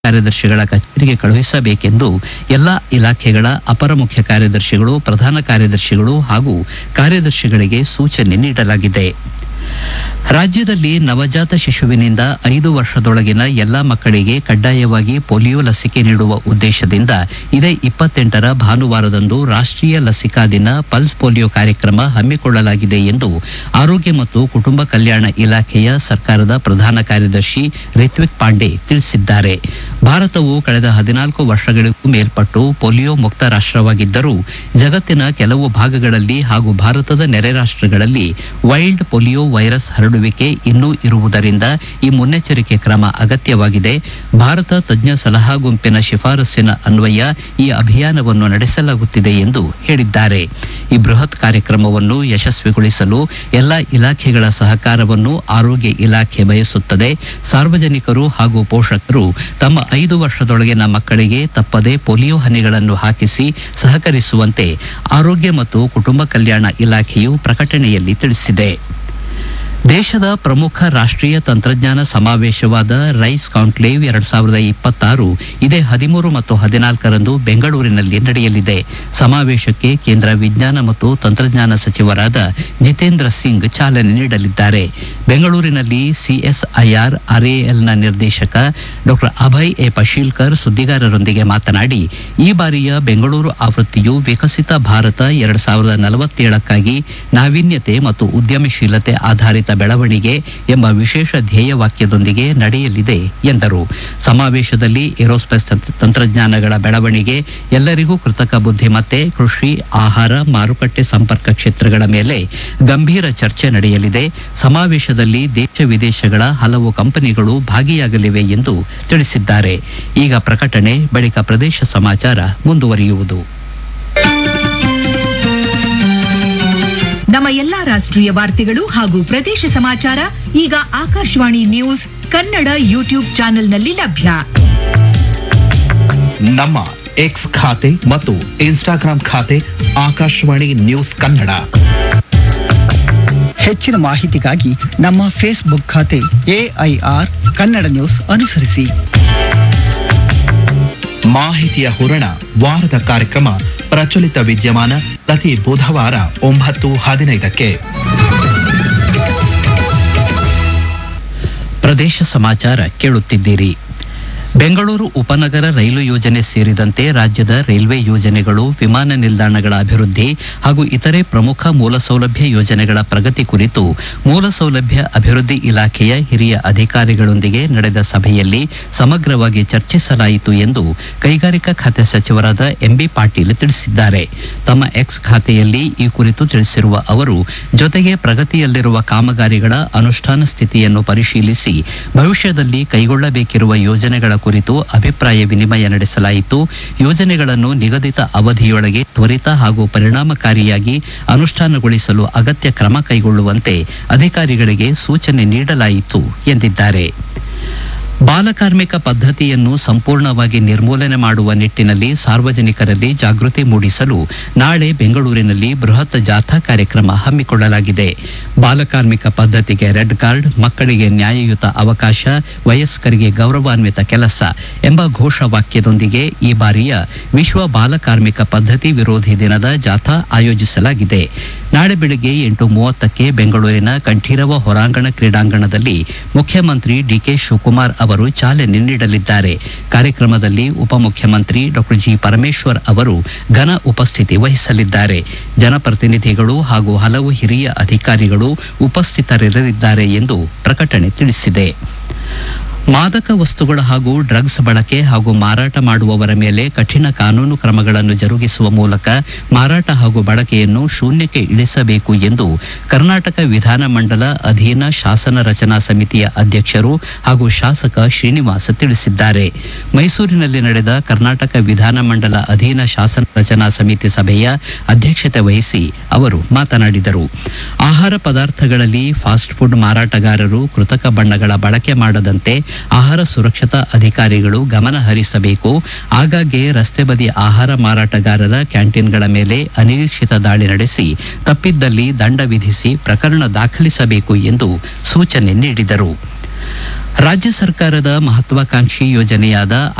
ಕಾರ್ಯದರ್ಶಿಗಳ ಕಚೇರಿಗೆ ಕಳುಹಿಸಬೇಕೆಂದು ಎಲ್ಲ ಇಲಾಖೆಗಳ ಅಪರ ಮುಖ್ಯ ಕಾರ್ಯದರ್ಶಿಗಳು ಪ್ರಧಾನ ಕಾರ್ಯದರ್ಶಿಗಳು ಹಾಗೂ ಕಾರ್ಯದರ್ಶಿಗಳಿಗೆ ಸೂಚನೆ ನೀಡಲಾಗಿದೆ ರಾಜ್ಯದಲ್ಲಿ ನವಜಾತ ಶಿಶುವಿನಿಂದ ಐದು ವರ್ಷದೊಳಗಿನ ಎಲ್ಲ ಮಕ್ಕಳಿಗೆ ಕಡ್ಡಾಯವಾಗಿ ಪೋಲಿಯೋ ಲಸಿಕೆ ನೀಡುವ ಉದ್ದೇಶದಿಂದ ಇದೇ ಇಪ್ಪತ್ತೆಂಟರ ಭಾನುವಾರದಂದು ರಾಷ್ಟ್ರೀಯ ಲಸಿಕಾ ದಿನ ಪಲ್ಸ್ ಪೋಲಿಯೋ ಕಾರ್ಯಕ್ರಮ ಹಮ್ಮಿಕೊಳ್ಳಲಾಗಿದೆ ಎಂದು ಆರೋಗ್ಯ ಮತ್ತು ಕುಟುಂಬ ಕಲ್ಯಾಣ ಇಲಾಖೆಯ ಸರ್ಕಾರದ ಪ್ರಧಾನ ಕಾರ್ಯದರ್ಶಿ ರಿತ್ವಿಕ್ ಪಾಂಡೆ ತಿಳಿಸಿದ್ದಾರೆ ಭಾರತವು ಕಳೆದ ಹದಿನಾಲ್ಕು ವರ್ಷಗಳಿಗೂ ಮೇಲ್ಪಟ್ಟು ಪೋಲಿಯೋ ಮುಕ್ತ ರಾಷ್ಟ್ರವಾಗಿದ್ದರೂ ಜಗತ್ತಿನ ಕೆಲವು ಭಾಗಗಳಲ್ಲಿ ಹಾಗೂ ಭಾರತದ ನೆರೆ ರಾಷ್ಟ್ರಗಳಲ್ಲಿ ವೈಲ್ಡ್ ಪೋಲಿಯೋ ವೈರಸ್ ಹರಡುವಿಕೆ ಇನ್ನೂ ಇರುವುದರಿಂದ ಈ ಮುನ್ನೆಚ್ಚರಿಕೆ ಕ್ರಮ ಅಗತ್ಯವಾಗಿದೆ ಭಾರತ ತಜ್ಞ ಸಲಹಾ ಗುಂಪಿನ ಶಿಫಾರಸ್ಸಿನ ಅನ್ವಯ ಈ ಅಭಿಯಾನವನ್ನು ನಡೆಸಲಾಗುತ್ತಿದೆ ಎಂದು ಹೇಳಿದ್ದಾರೆ ಈ ಬೃಹತ್ ಕಾರ್ಯಕ್ರಮವನ್ನು ಯಶಸ್ವಿಗೊಳಿಸಲು ಎಲ್ಲ ಇಲಾಖೆಗಳ ಸಹಕಾರವನ್ನು ಆರೋಗ್ಯ ಇಲಾಖೆ ಬಯಸುತ್ತದೆ ಸಾರ್ವಜನಿಕರು ಹಾಗೂ ಪೋಷಕರು ತಮ್ಮ ಐದು ವರ್ಷದೊಳಗಿನ ಮಕ್ಕಳಿಗೆ ತಪ್ಪದೆ ಪೋಲಿಯೋ ಹನಿಗಳನ್ನು ಹಾಕಿಸಿ ಸಹಕರಿಸುವಂತೆ ಆರೋಗ್ಯ ಮತ್ತು ಕುಟುಂಬ ಕಲ್ಯಾಣ ಇಲಾಖೆಯು ಪ್ರಕಟಣೆಯಲ್ಲಿ ತಿಳಿಸಿದೆ ದೇಶದ ಪ್ರಮುಖ ರಾಷ್ಟ್ರೀಯ ತಂತ್ರಜ್ಞಾನ ಸಮಾವೇಶವಾದ ರೈಸ್ ಕಾನ್ಕ್ಲೇವ್ ಎರಡ್ ಸಾವಿರದ ಇಪ್ಪತ್ತಾರು ಇದೇ ಹದಿಮೂರು ಮತ್ತು ಹದಿನಾಲ್ಕರಂದು ಬೆಂಗಳೂರಿನಲ್ಲಿ ನಡೆಯಲಿದೆ ಸಮಾವೇಶಕ್ಕೆ ಕೇಂದ್ರ ವಿಜ್ಞಾನ ಮತ್ತು ತಂತ್ರಜ್ಞಾನ ಸಚಿವರಾದ ಜಿತೇಂದ್ರ ಸಿಂಗ್ ಚಾಲನೆ ನೀಡಲಿದ್ದಾರೆ ಬೆಂಗಳೂರಿನಲ್ಲಿ ಸಿಎಸ್ಐಆರ್ ಆರ್ಎಎಲ್ನ ನಿರ್ದೇಶಕ ಡಾಕ್ಟರ್ ಅಭಯ್ ಎ ಪಶೀಲ್ಕರ್ ಸುದ್ದಿಗಾರರೊಂದಿಗೆ ಮಾತನಾಡಿ ಈ ಬಾರಿಯ ಬೆಂಗಳೂರು ಆವೃತ್ತಿಯು ವಿಕಸಿತ ಭಾರತ ಎರಡ್ ಸಾವಿರದ ನಲವತ್ತೇಳಕ್ಕಾಗಿ ನಾವೀನ್ಯತೆ ಮತ್ತು ಉದ್ಯಮಶೀಲತೆ ಆಧಾರಿತ ಬೆಳವಣಿಗೆ ಎಂಬ ವಿಶೇಷ ಧ್ಯೇಯವಾಕ್ಯದೊಂದಿಗೆ ನಡೆಯಲಿದೆ ಎಂದರು ಸಮಾವೇಶದಲ್ಲಿ ಏರೋಸ್ಪೇಸ್ ತಂತ್ರ- ತಂತ್ರಜ್ಞಾನಗಳ ಬೆಳವಣಿಗೆ ಎಲ್ಲರಿಗೂ ಕೃತಕ ಬುದ್ಧಿಮತ್ತೆ ಕೃಷಿ ಆಹಾರ ಮಾರುಕಟ್ಟೆ ಸಂಪರ್ಕ ಕ್ಷೇತ್ರಗಳ ಮೇಲೆ ಗಂಭೀರ ಚರ್ಚೆ ನಡೆಯಲಿದೆ ಸಮಾವೇಶದಲ್ಲಿ ದೇಶ ವಿದೇಶಗಳ ಹಲವು ಕಂಪನಿಗಳು ಭಾಗಿಯಾಗಲಿವೆ ಎಂದು ತಿಳಿಸಿದ್ದಾರೆ ಈಗ ಪ್ರಕಟಣೆ ಬಳಿಕ ಪ್ರದೇಶ ಸಮಾಚಾರ ಮುಂದುವರಿಯುವುದು ನಮ್ಮ ಎಲ್ಲಾ ರಾಷ್ಟ್ರೀಯ ವಾರ್ತೆಗಳು ಹಾಗೂ ಪ್ರದೇಶ ಸಮಾಚಾರ ಈಗ ಆಕಾಶವಾಣಿ ನ್ಯೂಸ್ ಕನ್ನಡ ಯೂಟ್ಯೂಬ್ ಚಾನೆಲ್ನಲ್ಲಿ ಲಭ್ಯ ನಮ್ಮ ಎಕ್ಸ್ ಖಾತೆ ಮತ್ತು ಇನ್ಸ್ಟಾಗ್ರಾಂ ಖಾತೆ ಆಕಾಶವಾಣಿ ನ್ಯೂಸ್ ಕನ್ನಡ ಹೆಚ್ಚಿನ ಮಾಹಿತಿಗಾಗಿ ನಮ್ಮ ಫೇಸ್ಬುಕ್ ಖಾತೆ ಎಐಆರ್ ಕನ್ನಡ ನ್ಯೂಸ್ ಅನುಸರಿಸಿ ಮಾಹಿತಿಯ ಹೂರಣ ವಾರದ ಕಾರ್ಯಕ್ರಮ ಪ್ರಚಲಿತ ವಿದ್ಯಮಾನ ಪ್ರತಿ ಬುಧವಾರ ಒಂಬತ್ತು ಹದಿನೈದಕ್ಕೆ ಪ್ರದೇಶ ಸಮಾಚಾರ ಕೇಳುತ್ತಿದ್ದೀರಿ ಬೆಂಗಳೂರು ಉಪನಗರ ರೈಲು ಯೋಜನೆ ಸೇರಿದಂತೆ ರಾಜ್ಯದ ರೈಲ್ವೆ ಯೋಜನೆಗಳು ವಿಮಾನ ನಿಲ್ದಾಣಗಳ ಅಭಿವೃದ್ಧಿ ಹಾಗೂ ಇತರೆ ಪ್ರಮುಖ ಮೂಲಸೌಲಭ್ಯ ಯೋಜನೆಗಳ ಪ್ರಗತಿ ಕುರಿತು ಮೂಲಸೌಲಭ್ಯ ಅಭಿವೃದ್ಧಿ ಇಲಾಖೆಯ ಹಿರಿಯ ಅಧಿಕಾರಿಗಳೊಂದಿಗೆ ನಡೆದ ಸಭೆಯಲ್ಲಿ ಸಮಗ್ರವಾಗಿ ಚರ್ಚಿಸಲಾಯಿತು ಎಂದು ಕೈಗಾರಿಕಾ ಖಾತೆ ಸಚಿವರಾದ ಎಂಬಿ ಪಾಟೀಲ್ ತಿಳಿಸಿದ್ದಾರೆ ತಮ್ಮ ಎಕ್ಸ್ ಖಾತೆಯಲ್ಲಿ ಈ ಕುರಿತು ತಿಳಿಸಿರುವ ಅವರು ಜೊತೆಗೆ ಪ್ರಗತಿಯಲ್ಲಿರುವ ಕಾಮಗಾರಿಗಳ ಅನುಷ್ಠಾನ ಸ್ಥಿತಿಯನ್ನು ಪರಿಶೀಲಿಸಿ ಭವಿಷ್ಯದಲ್ಲಿ ಕೈಗೊಳ್ಳಬೇಕಿರುವ ಯೋಜನೆಗಳ ಕುರಿತು ಅಭಿಪ್ರಾಯ ವಿನಿಮಯ ನಡೆಸಲಾಯಿತು ಯೋಜನೆಗಳನ್ನು ನಿಗದಿತ ಅವಧಿಯೊಳಗೆ ತ್ವರಿತ ಹಾಗೂ ಪರಿಣಾಮಕಾರಿಯಾಗಿ ಅನುಷ್ಠಾನಗೊಳಿಸಲು ಅಗತ್ಯ ಕ್ರಮ ಕೈಗೊಳ್ಳುವಂತೆ ಅಧಿಕಾರಿಗಳಿಗೆ ಸೂಚನೆ ನೀಡಲಾಯಿತು ಎಂದಿದ್ದಾರೆ ಬಾಲಕಾರ್ಮಿಕ ಪದ್ಧತಿಯನ್ನು ಸಂಪೂರ್ಣವಾಗಿ ನಿರ್ಮೂಲನೆ ಮಾಡುವ ನಿಟ್ಟಿನಲ್ಲಿ ಸಾರ್ವಜನಿಕರಲ್ಲಿ ಜಾಗೃತಿ ಮೂಡಿಸಲು ನಾಳೆ ಬೆಂಗಳೂರಿನಲ್ಲಿ ಬೃಹತ್ ಜಾಥಾ ಕಾರ್ಯಕ್ರಮ ಹಮ್ಮಿಕೊಳ್ಳಲಾಗಿದೆ ಬಾಲಕಾರ್ಮಿಕ ಪದ್ಧತಿಗೆ ರೆಡ್ ಕಾರ್ಡ್ ಮಕ್ಕಳಿಗೆ ನ್ಯಾಯಯುತ ಅವಕಾಶ ವಯಸ್ಕರಿಗೆ ಗೌರವಾನ್ವಿತ ಕೆಲಸ ಎಂಬ ಘೋಷವಾಕ್ಯದೊಂದಿಗೆ ಈ ಬಾರಿಯ ವಿಶ್ವ ಬಾಲಕಾರ್ಮಿಕ ಪದ್ಧತಿ ವಿರೋಧಿ ದಿನದ ಜಾಥಾ ಆಯೋಜಿಸಲಾಗಿದೆ ನಾಳೆ ಬೆಳಗ್ಗೆ ಎಂಟು ಮೂವತ್ತಕ್ಕೆ ಬೆಂಗಳೂರಿನ ಕಂಠೀರವ ಹೊರಾಂಗಣ ಕ್ರೀಡಾಂಗಣದಲ್ಲಿ ಮುಖ್ಯಮಂತ್ರಿ ಡಿಕೆ ಶಿವಕುಮಾರ್ ಅವರು ಚಾಲನೆ ನೀಡಲಿದ್ದಾರೆ ಕಾರ್ಯಕ್ರಮದಲ್ಲಿ ಉಪಮುಖ್ಯಮಂತ್ರಿ ಡಾಕ್ಟರ್ ಜಿ ಪರಮೇಶ್ವರ್ ಅವರು ಘನ ಉಪಸ್ಥಿತಿ ವಹಿಸಲಿದ್ದಾರೆ ಜನಪ್ರತಿನಿಧಿಗಳು ಹಾಗೂ ಹಲವು ಹಿರಿಯ ಅಧಿಕಾರಿಗಳು ಉಪಸ್ಥಿತರಿರಲಿದ್ದಾರೆ ಎಂದು ಪ್ರಕಟಣೆ ತಿಳಿಸಿದೆ ಮಾದಕ ವಸ್ತುಗಳ ಹಾಗೂ ಡ್ರಗ್ಸ್ ಬಳಕೆ ಹಾಗೂ ಮಾರಾಟ ಮಾಡುವವರ ಮೇಲೆ ಕಠಿಣ ಕಾನೂನು ಕ್ರಮಗಳನ್ನು ಜರುಗಿಸುವ ಮೂಲಕ ಮಾರಾಟ ಹಾಗೂ ಬಳಕೆಯನ್ನು ಶೂನ್ಯಕ್ಕೆ ಇಳಿಸಬೇಕು ಎಂದು ಕರ್ನಾಟಕ ವಿಧಾನಮಂಡಲ ಅಧೀನ ಶಾಸನ ರಚನಾ ಸಮಿತಿಯ ಅಧ್ಯಕ್ಷರು ಹಾಗೂ ಶಾಸಕ ಶ್ರೀನಿವಾಸ್ ತಿಳಿಸಿದ್ದಾರೆ ಮೈಸೂರಿನಲ್ಲಿ ನಡೆದ ಕರ್ನಾಟಕ ವಿಧಾನಮಂಡಲ ಅಧೀನ ಶಾಸನ ರಚನಾ ಸಮಿತಿ ಸಭೆಯ ಅಧ್ಯಕ್ಷತೆ ವಹಿಸಿ ಅವರು ಮಾತನಾಡಿದರು ಆಹಾರ ಪದಾರ್ಥಗಳಲ್ಲಿ ಫಾಸ್ಟ್ ಫುಡ್ ಮಾರಾಟಗಾರರು ಕೃತಕ ಬಣ್ಣಗಳ ಬಳಕೆ ಮಾಡದಂತೆ ಆಹಾರ ಸುರಕ್ಷತಾ ಅಧಿಕಾರಿಗಳು ಗಮನ ಹರಿಸಬೇಕು ಆಗಾಗ್ಗೆ ರಸ್ತೆ ಬದಿ ಆಹಾರ ಮಾರಾಟಗಾರರ ಕ್ಯಾಂಟೀನ್ಗಳ ಮೇಲೆ ಅನಿರೀಕ್ಷಿತ ದಾಳಿ ನಡೆಸಿ ತಪ್ಪಿದ್ದಲ್ಲಿ ದಂಡ ವಿಧಿಸಿ ಪ್ರಕರಣ ದಾಖಲಿಸಬೇಕು ಎಂದು ಸೂಚನೆ ನೀಡಿದರು ರಾಜ್ಯ ಸರ್ಕಾರದ ಮಹತ್ವಾಕಾಂಕ್ಷಿ ಯೋಜನೆಯಾದ